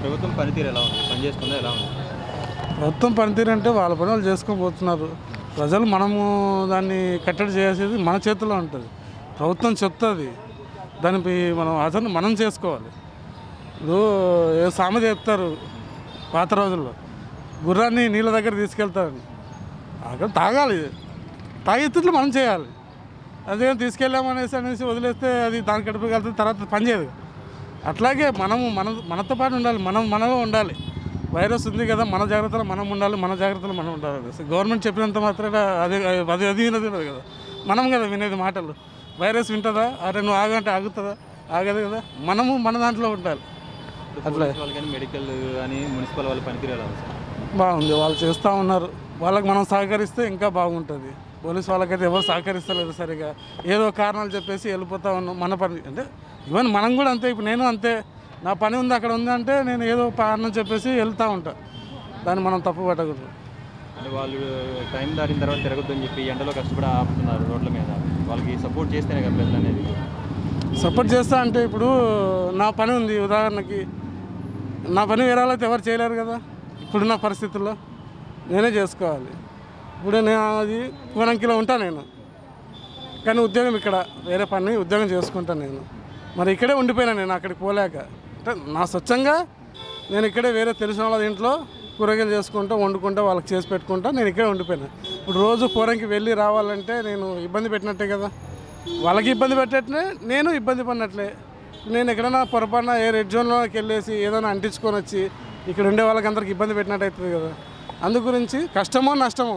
ప్రభుత్వం పనితీరు ఎలా ఉంది పని చేస్తుందా ఎలా ఉంది ప్రభుత్వం పనితీరు అంటే వాళ్ళ పని వాళ్ళు చేసుకోబోతున్నారు ప్రజలు మనము దాన్ని కట్టడి చేసేది మన చేతిలో ఉంటుంది ప్రభుత్వం చెప్తుంది దానిపై మనం అసలు మనం చేసుకోవాలి ఇప్పుడు ఏ సామెత చెప్తారు పాత రోజుల్లో గుర్రాన్ని నీళ్ళ దగ్గర తీసుకెళ్తారని అక్కడ తాగాలి తాగే ఇత్తులు మనం చేయాలి అదే తీసుకెళ్ళామనేసి అనేసి వదిలేస్తే అది దాని కడుపు వెళ్తుంది తర్వాత పని చేయదు అట్లాగే మనము మన మనతో పాటు ఉండాలి మనం మనలో ఉండాలి వైరస్ ఉంది కదా మన జాగ్రత్తలో మనం ఉండాలి మన జాగ్రత్తలో మనం ఉండాలి అనేసి గవర్నమెంట్ చెప్పినంత మాత్రాన అదే అది అది వినది వినదు కదా మనం కదా వినేది మాటలు వైరస్ వింటుందా అరే నువ్వు ఆగంటే ఆగుతుందా ఆగదు కదా మనము మన దాంట్లో ఉండాలి ఇప్పుడు పోలీస్ వాళ్ళు కానీ మెడికల్ కానీ మున్సిపల్ వాళ్ళ పనితీరు ఎలా ఉంది సార్ బాగుంది వాళ్ళు చేస్తూ ఉన్నారు వాళ్ళకి మనం సహకరిస్తే ఇంకా బాగుంటుంది పోలీస్ వాళ్ళకైతే ఎవరు సహకరిస్తలేరు సరిగా ఏదో కారణాలు చెప్పేసి వెళ్ళిపోతా ఉన్నాం మన పని అంటే ఈవెన్ మనం కూడా అంతే ఇప్పుడు నేను అంతే నా పని ఉంది అక్కడ ఉంది అంటే నేను ఏదో కారణం చెప్పేసి వెళ్తూ ఉంటా దాన్ని మనం తప్పు పట్టకూడదు అంటే వాళ్ళు టైం దాటిన తర్వాత తిరగొద్దని చెప్పి ఎండలో కష్టపడి ఆపుతున్నారు రోడ్ల మీద వాళ్ళకి సపోర్ట్ చేస్తేనే కదా ప్రజలు అనేది సపోర్ట్ చేస్తా అంటే ఇప్పుడు నా పని ఉంది ఉదాహరణకి నా పని వేరే వాళ్ళైతే ఎవరు చేయలేరు కదా ఇప్పుడున్న పరిస్థితుల్లో నేనే చేసుకోవాలి ఇప్పుడు నేను అది కోనంకిలో ఉంటా నేను కానీ ఉద్యోగం ఇక్కడ వేరే పని ఉద్యోగం చేసుకుంటాను నేను మరి ఇక్కడే ఉండిపోయినా నేను అక్కడికి పోలేక అంటే నా స్వచ్ఛంగా నేను ఇక్కడే వేరే తెలిసిన వాళ్ళ ఇంట్లో కూరగాయలు చేసుకుంటా వండుకుంటా వాళ్ళకి చేసి పెట్టుకుంటా నేను ఇక్కడే ఉండిపోయినా ఇప్పుడు రోజు కూరంకి వెళ్ళి రావాలంటే నేను ఇబ్బంది పెట్టినట్టే కదా వాళ్ళకి ఇబ్బంది పెట్టట్లే నేను ఇబ్బంది పడినట్లే నేను ఎక్కడైనా పొరపాటున ఏ రెడ్ జోన్లోకి వెళ్ళేసి ఏదైనా అంటించుకొని వచ్చి ఇక్కడ ఉండే వాళ్ళకి అందరికి ఇబ్బంది పెట్టినట్టు అవుతుంది కదా అందు గురించి కష్టమో నష్టమో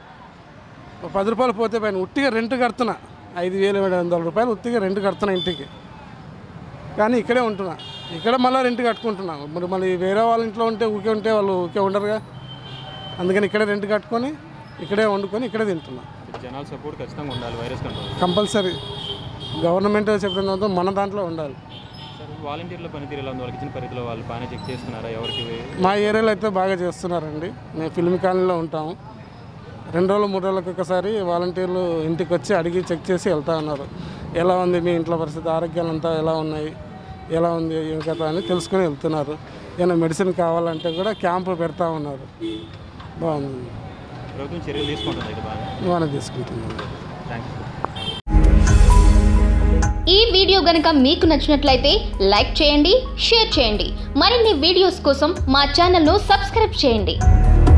ఓ పది రూపాయలు పోతే పైన ఉట్టిగా రెంట్ కడుతున్నా ఐదు వేలు ఏడు వందల రూపాయలు ఉట్టిగా రెంట్ కడుతున్నా ఇంటికి కానీ ఇక్కడే ఉంటున్నా ఇక్కడ మళ్ళీ రెంట్ కట్టుకుంటున్నా మరి మళ్ళీ వేరే వాళ్ళ ఇంట్లో ఉంటే ఊకే ఉంటే వాళ్ళు ఊకే ఉండరుగా అందుకని ఇక్కడే రెంట్ కట్టుకొని ఇక్కడే వండుకొని ఇక్కడే తింటున్నా జనాల సపోర్ట్ ఖచ్చితంగా ఉండాలి వైరస్ కంట్రోల్ కంపల్సరీ గవర్నమెంట్ చెప్పిన తర్వాత మన దాంట్లో ఉండాలి సార్ వాలంటీర్ల పనితీరు ఎలా ఉంది వాళ్ళకి ఇచ్చిన పరిధిలో వాళ్ళు బాగానే చెక్ చేస్తున్నారా ఎవరికి మా ఏరియాలో అయితే బాగా చేస్తున్నారండి మేము ఫిల్మ్ కాలనీలో ఉంటాము రెండు రోజులు మూడు రోజులకు ఒకసారి వాలంటీర్లు ఇంటికి వచ్చి అడిగి చెక్ చేసి వెళ్తా ఉన్నారు ఎలా ఉంది మీ ఇంట్లో పరిస్థితి ఆరోగ్యాలు అంతా ఎలా ఉన్నాయి ఎలా ఉంది ఏం కథ అని తెలుసుకొని వెళ్తున్నారు ఏమైనా మెడిసిన్ కావాలంటే కూడా క్యాంపు పెడతా ఉన్నారు బాగుంది ప్రభుత్వం చర్యలు తీసుకుంటుంది అయితే బాగా బాగానే తీసుకుంటున్నాను థ్యాంక్స్ ఈ వీడియో గనుక మీకు నచ్చినట్లయితే లైక్ చేయండి షేర్ చేయండి మరిన్ని వీడియోస్ కోసం మా ఛానల్ను సబ్స్క్రైబ్ చేయండి